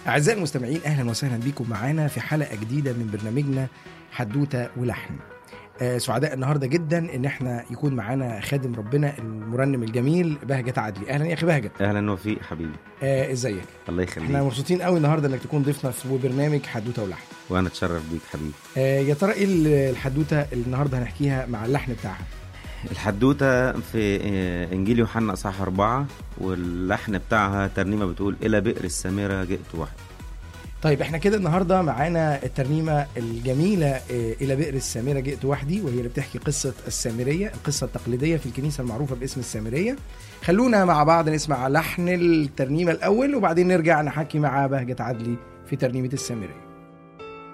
أعزائي المستمعين أهلا وسهلا بكم معانا في حلقة جديدة من برنامجنا حدوتة ولحن آه، سعداء النهاردة جدا إن احنا يكون معانا خادم ربنا المرنم الجميل بهجت عدلي أهلا يا أخي بهجت اهلا وفيق حبيبي آه، إزيك الله احنا يخليك مبسوطين قوي النهاردة إنك تكون ضيفنا في برنامج حدوتة ولحن وانا اتشرف بيك حبيبي آه، يا ترى إيه الحدوتة اللي النهاردة هنحكيها مع اللحن بتاعها الحدوته في آه، انجيل يوحنا اصحاح أربعة واللحن بتاعها ترنيمه بتقول الى بئر السامره جئت وحدي طيب احنا كده النهارده معانا الترنيمه الجميله آه، الى بئر السامره جئت وحدي وهي اللي بتحكي قصه السامريه القصه التقليديه في الكنيسه المعروفه باسم السامريه خلونا مع بعض نسمع لحن الترنيمه الاول وبعدين نرجع نحكي مع بهجه عدلي في ترنيمه السامريه